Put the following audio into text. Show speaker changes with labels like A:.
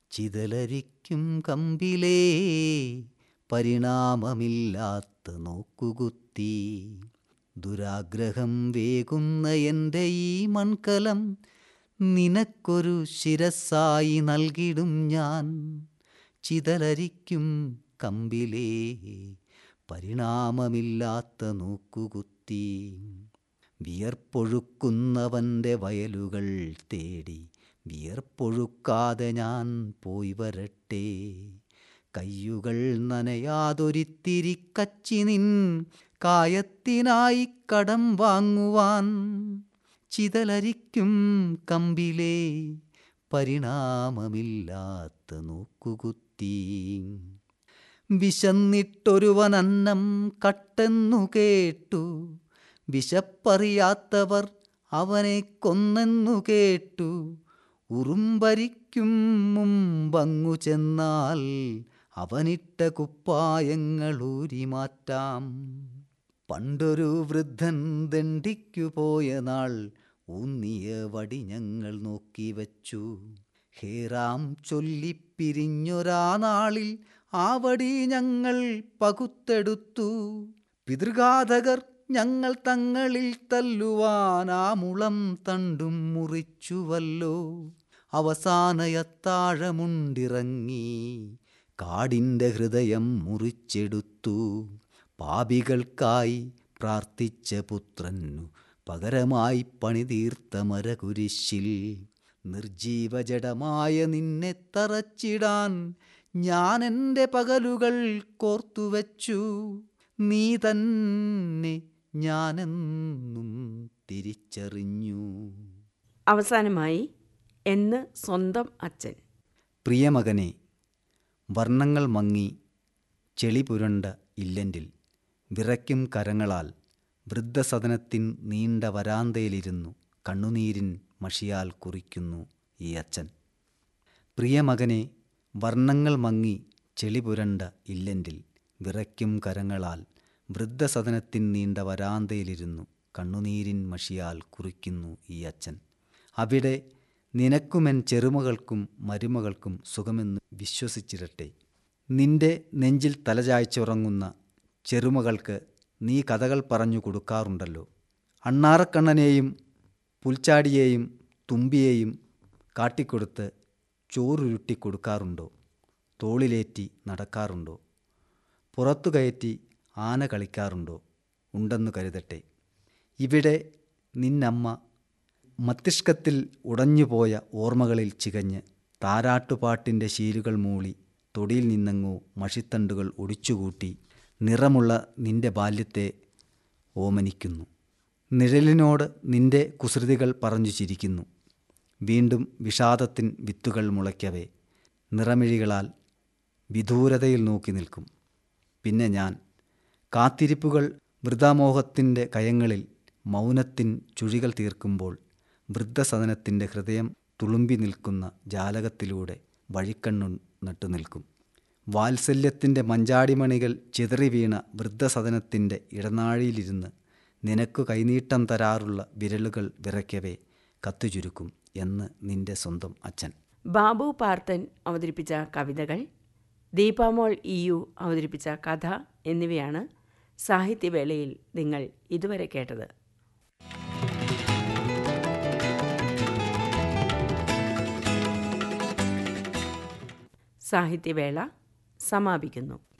A: ചിതലരിക്കും കമ്പിലേ പരിണാമമില്ലാത്ത നോക്കുകുത്തി ദുരാഗ്രഹം വേകുന്ന എൻ്റെ ഈ മൺകലം നിനക്കൊരു ശിരസായി നൽകിടും ഞാൻ ചിതലരിക്കും കമ്പിലേ പരിണാമമില്ലാത്ത നോക്കുകുത്തി വിയർപ്പൊഴുക്കുന്നവൻ്റെ വയലുകൾ തേടി വിയർപ്പൊഴുക്കാതെ ഞാൻ പോയി വരട്ടെ കയ്യുകൾ നനയാതൊരിത്തിരി കച്ചി നിൻ കായത്തിനായി കടം വാങ്ങുവാൻ ചിതലരിക്കും കമ്പിലേ പരിണാമമില്ലാത്ത നോക്കുകുത്തി വിശന്നിട്ടൊരുവനന്നം കട്ടെന്നു കേട്ടു വിശപ്പറിയാത്തവർ അവനെ കൊന്നെന്നു കേട്ടു ഉറുമ്പരിക്കും മുമ്പങ്ങു ചെന്നാൽ അവനിട്ട കുപ്പായങ്ങൾ ഊരി മാറ്റാം പണ്ടൊരു വൃദ്ധൻ ദണ്ഡിക്കു പോയ നാൾ ഊന്നിയ വടി ഞങ്ങൾ നോക്കി വച്ചു ഹേറാം ചൊല്ലിപ്പിരിഞ്ഞൊരാ നാളിൽ ആ വടി ഞങ്ങൾ പകുത്തെടുത്തു പിതൃഘാതകർ ഞങ്ങൾ തങ്ങളിൽ തല്ലുവാൻ ആ മുളം തണ്ടും മുറിച്ചുവല്ലോ അവസാനയത്താഴമുണ്ടിറങ്ങി കാടിൻ്റെ ഹൃദയം മുറിച്ചെടുത്തു പാപികൾക്കായി പ്രാർത്ഥിച്ച പുത്രനു പകരമായി പണിതീർത്ത മരകുരിശിൽ നിർജീവജടമായ നിന്നെ തറച്ചിടാൻ ഞാൻ എൻ്റെ പകലുകൾ കോർത്തുവച്ചു നീ തന്നെ ഞാനെന്നും തിരിച്ചറിഞ്ഞു
B: അവസാനമായി എന്ന് സ്വന്തം അച്ഛൻ
A: പ്രിയമകനെ വർണ്ണങ്ങൾ മങ്ങി ചെളി പുരണ്ട ഇല്ലൻ്റിൽ വിറയ്ക്കും കരങ്ങളാൽ വൃദ്ധസദനത്തിൻ നീണ്ട വരാന്തയിലിരുന്നു കണ്ണുനീരിൻ മഷിയാൽ കുറിക്കുന്നു ഈ അച്ഛൻ പ്രിയമകനെ വർണ്ണങ്ങൾ മങ്ങി ചെളി പുരണ്ട ഇല്ലൻ്റിൽ വിറയ്ക്കും കരങ്ങളാൽ വൃദ്ധസദനത്തിൻ നീണ്ട വരാന്തയിലിരുന്നു കണ്ണുനീരിൻ മഷിയാൽ കുറിക്കുന്നു ഈ അച്ഛൻ അവിടെ നിനക്കുമെൻ ചെറുമകൾക്കും മരുമകൾക്കും സുഖമെന്ന് വിശ്വസിച്ചിരട്ടെ നിന്റെ നെഞ്ചിൽ തലചായ്ച്ചുറങ്ങുന്ന ചെറുമകൾക്ക് നീ കഥകൾ പറഞ്ഞു കൊടുക്കാറുണ്ടല്ലോ അണ്ണാറക്കണ്ണനെയും പുൽച്ചാടിയെയും തുമ്പിയെയും കാട്ടിക്കൊടുത്ത് ചോറുരുട്ടി കൊടുക്കാറുണ്ടോ തോളിലേറ്റി നടക്കാറുണ്ടോ പുറത്തു കയറ്റി ആന കളിക്കാറുണ്ടോ ഉണ്ടെന്നു കരുതട്ടെ ഇവിടെ നിന്നമ്മ മസ്തിഷ്കത്തിൽ ഉടഞ്ഞുപോയ ഓർമ്മകളിൽ ചികഞ്ഞ് താരാട്ടുപാട്ടിൻ്റെ ശീലുകൾ മൂളി തൊടിയിൽ നിന്നെങ്ങോ മഷിത്തണ്ടുകൾ ഒടിച്ചുകൂട്ടി നിറമുള്ള നിന്റെ ബാല്യത്തെ ഓമനിക്കുന്നു നിഴലിനോട് നിന്റെ കുസൃതികൾ പറഞ്ഞു ചിരിക്കുന്നു വീണ്ടും വിഷാദത്തിൻ വിത്തുകൾ മുളയ്ക്കവേ നിറമിഴികളാൽ വിദൂരതയിൽ നോക്കി നിൽക്കും പിന്നെ ഞാൻ കാത്തിരിപ്പുകൾ വൃതാമോഹത്തിൻ്റെ കയങ്ങളിൽ മൗനത്തിൻ ചുഴികൾ തീർക്കുമ്പോൾ വൃദ്ധസദനത്തിൻ്റെ ഹൃദയം തുളുമ്പി നിൽക്കുന്ന ജാലകത്തിലൂടെ വഴിക്കണ്ണു നട്ടു നിൽക്കും വാത്സല്യത്തിൻ്റെ മഞ്ചാടിമണികൾ ചിതറി വീണ വൃദ്ധസദനത്തിൻ്റെ ഇടനാഴിയിലിരുന്ന് നിനക്കു കൈനീട്ടം തരാറുള്ള വിരലുകൾ വിറയ്ക്കവേ കത്തുചുരുക്കും എന്ന് നിന്റെ സ്വന്തം അച്ഛൻ
B: ബാബു പാർത്തൻ അവതരിപ്പിച്ച കവിതകൾ ദീപാമോൾ ഇ യു അവതരിപ്പിച്ച കഥ എന്നിവയാണ് സാഹിത്യവേളയിൽ നിങ്ങൾ ഇതുവരെ കേട്ടത് സാഹിത്യവേള സമാപിക്കുന്നു